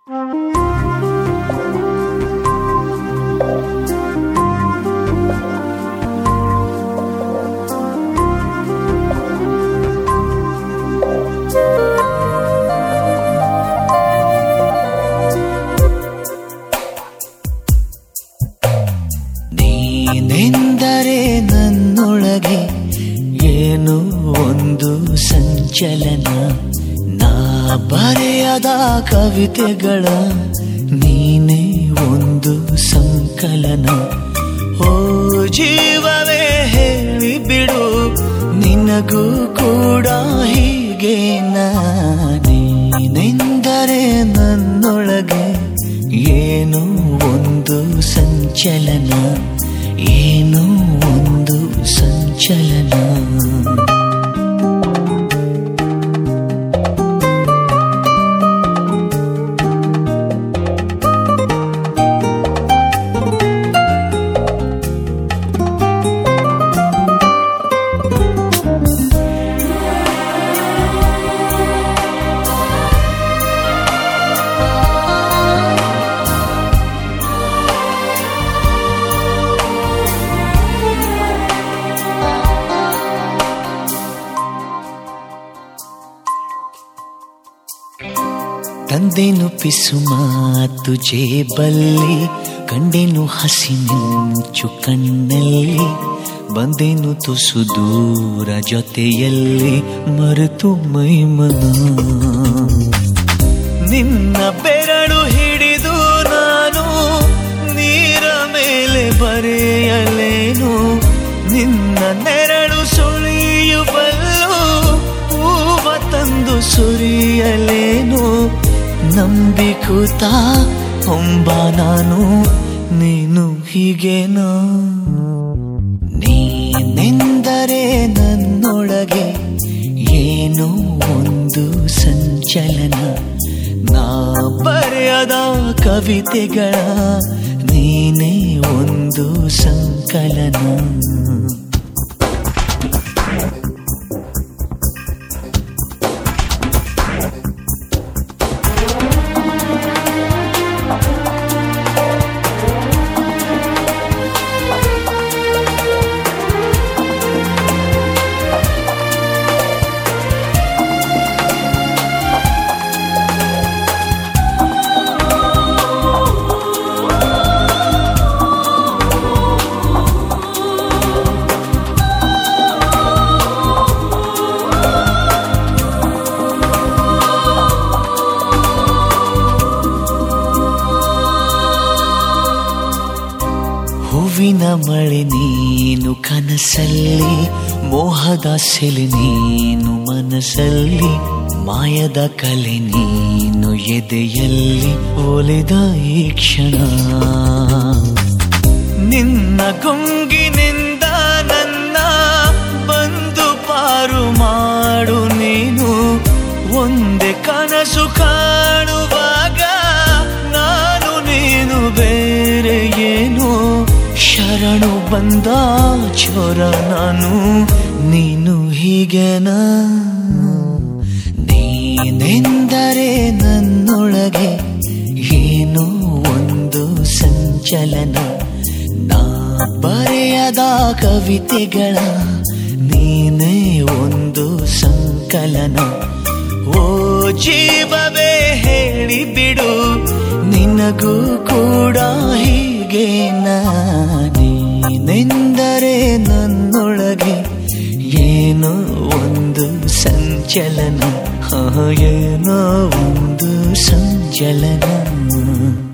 ನೀನೆಂದರೆ ನನ್ನೊಳಗೆ ಏನು ಒಂದು ಸಂಚಲನ ನಾ ಬರೆಯದ ಕವಿತೆಗಳ ನೀನೇ ಒಂದು ಸಂಕಲನ ಓ ಜೀವವೇ ಹೇಳಿ ಬಿಡು ನಿನಗೂ ಕೂಡ ಹೀಗೆ ನೀನೆಂದರೆ ನನ್ನೊಳಗೆ ಏನು ಒಂದು ಸಂಚಲನ ಏನು ಒಂದು ಸಂಚಲನ ತಂದೆನು ಪಿಸು ಮಾತು ಜೇಬಲ್ಲಿ ಕಂಡೆನು ಹಸಿ ಮಿಂಚು ಕಣ್ಣಲ್ಲಿ ಬಂದೆನು ತುಸು ದೂರ ಜೊತೆಯಲ್ಲಿ ಮರೆತು ಮೈಮನ ನಿನ್ನ ಬೆರಳು ಹಿಡಿದು ನಾನು ನೀರ ಮೇಲೆ ಬರೆಯಲೇನು ನಿನ್ನ ನೆರಳು ಸುಳಿಯುವಲ್ಲೂ ಹೂವ ತಂದು ಸುರಿಯಲೇನು ನಂಬಿಕೂತ ಹೊಂಬ ನಾನು ನೀನು ಹೀಗೇನಾ ನೀನೆಂದರೆ ನನ್ನೊಳಗೆ ಏನೋ ಒಂದು ಸಂಚಲನ ನಾ ಬರೆಯದ ಕವಿತೆಗಳ ನೀನೇ ಒಂದು ಸಂಕಲನ ಹೂವಿನ ಮಳೆ ನೀನು ಕನಸಲ್ಲಿ ಮೋಹದ ಸೆಲೆ ನೀನು ಮನಸ್ಸಲ್ಲಿ ಮಾಯದ ಕಲೆ ನೀನು ಎದೆಯಲ್ಲಿ ಒಲಿದ ಈ ಕ್ಷಣ ನಿನ್ನ ಗುಂಗಿನಿಂದ ನನ್ನ ಬಂದು ಪಾರು ಮಾಡು ನೀನು ಒಂದೇ ಕನಸು ಕಾಣುವಾಗ ನಾನು ನೀನು ಬೇರೆ ಏನು ಶರಣು ಬಂದ ಚೋರ ನಾನು ನೀನು ಹೀಗೆನಾ ನೀನೆಂದರೆ ನನ್ನೊಳಗೆ ಏನೋ ಒಂದು ಸಂಚಲನ ನಾ ಬರೆಯದ ಕವಿತೆಗಳ ನೀನೇ ಒಂದು ಸಂಕಲನ ಓ ಜೀವವೇ ಹೇಳಿ ಬಿಡು ನಿನಗೂ ಕೂಡ ಹೀಗೆ ನೀನೆಂದರೆ ನನ್ನೊಳಗೆ ಏನೋ ಒಂದು ಸಂಚಲನ ಹಾ, ಏನೋ ಒಂದು ಸಂಚಲನ